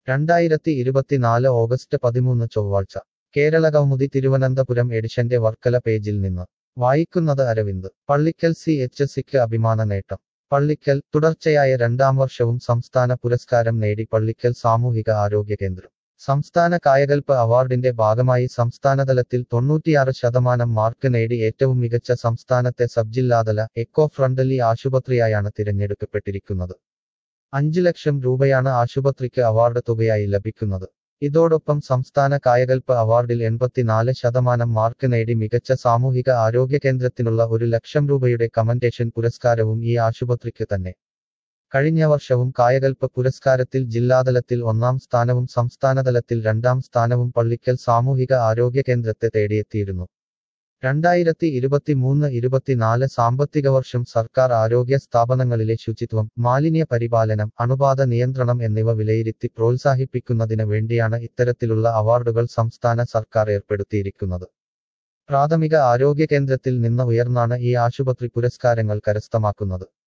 രണ്ടായിരത്തി ഇരുപത്തിനാല് ഓഗസ്റ്റ് പതിമൂന്ന് ചൊവ്വാഴ്ച കേരളകൗമുദി തിരുവനന്തപുരം എഡിഷന്റെ വർക്കല പേജിൽ നിന്ന് വായിക്കുന്നത് അരവിന്ദ് പള്ളിക്കൽ സി എച്ച് സിക്ക് അഭിമാന നേട്ടം പള്ളിക്കൽ തുടർച്ചയായ രണ്ടാം വർഷവും സംസ്ഥാന പുരസ്കാരം നേടി പള്ളിക്കൽ സാമൂഹിക ആരോഗ്യ കേന്ദ്രം സംസ്ഥാന കായകൽപ്പ അവാർഡിന്റെ ഭാഗമായി സംസ്ഥാനതലത്തിൽ തൊണ്ണൂറ്റിയാറ് ശതമാനം മാർക്ക് നേടി ഏറ്റവും മികച്ച സംസ്ഥാനത്തെ സബ് ജില്ലാതല എക്കോ ഫ്രണ്ട്ലി ആശുപത്രിയായാണ് തിരഞ്ഞെടുക്കപ്പെട്ടിരിക്കുന്നത് അഞ്ചു ലക്ഷം രൂപയാണ് ആശുപത്രിക്ക് അവാർഡ് തുകയായി ലഭിക്കുന്നത് ഇതോടൊപ്പം സംസ്ഥാന കായകൽപ്പ അവാർഡിൽ എൺപത്തിനാല് ശതമാനം മാർക്ക് നേടി മികച്ച സാമൂഹിക ആരോഗ്യ കേന്ദ്രത്തിനുള്ള ഒരു ലക്ഷം രൂപയുടെ കമന്റേഷൻ പുരസ്കാരവും ഈ ആശുപത്രിക്ക് തന്നെ കഴിഞ്ഞ വർഷവും കായകൽപ്പ പുരസ്കാരത്തിൽ ജില്ലാതലത്തിൽ ഒന്നാം സ്ഥാനവും സംസ്ഥാനതലത്തിൽ രണ്ടാം സ്ഥാനവും പള്ളിക്കൽ സാമൂഹിക ആരോഗ്യ കേന്ദ്രത്തെ തേടിയെത്തിയിരുന്നു രണ്ടായിരത്തി ഇരുപത്തിമൂന്ന് ഇരുപത്തിനാല് സാമ്പത്തിക വർഷം സർക്കാർ ആരോഗ്യ സ്ഥാപനങ്ങളിലെ ശുചിത്വം മാലിന്യ പരിപാലനം അണുബാധ നിയന്ത്രണം എന്നിവ വിലയിരുത്തി പ്രോത്സാഹിപ്പിക്കുന്നതിന് വേണ്ടിയാണ് ഇത്തരത്തിലുള്ള അവാർഡുകൾ സംസ്ഥാന സർക്കാർ ഏർപ്പെടുത്തിയിരിക്കുന്നത് പ്രാഥമിക ആരോഗ്യ കേന്ദ്രത്തിൽ നിന്ന് ഉയർന്നാണ് ഈ ആശുപത്രി പുരസ്കാരങ്ങൾ കരസ്ഥമാക്കുന്നത്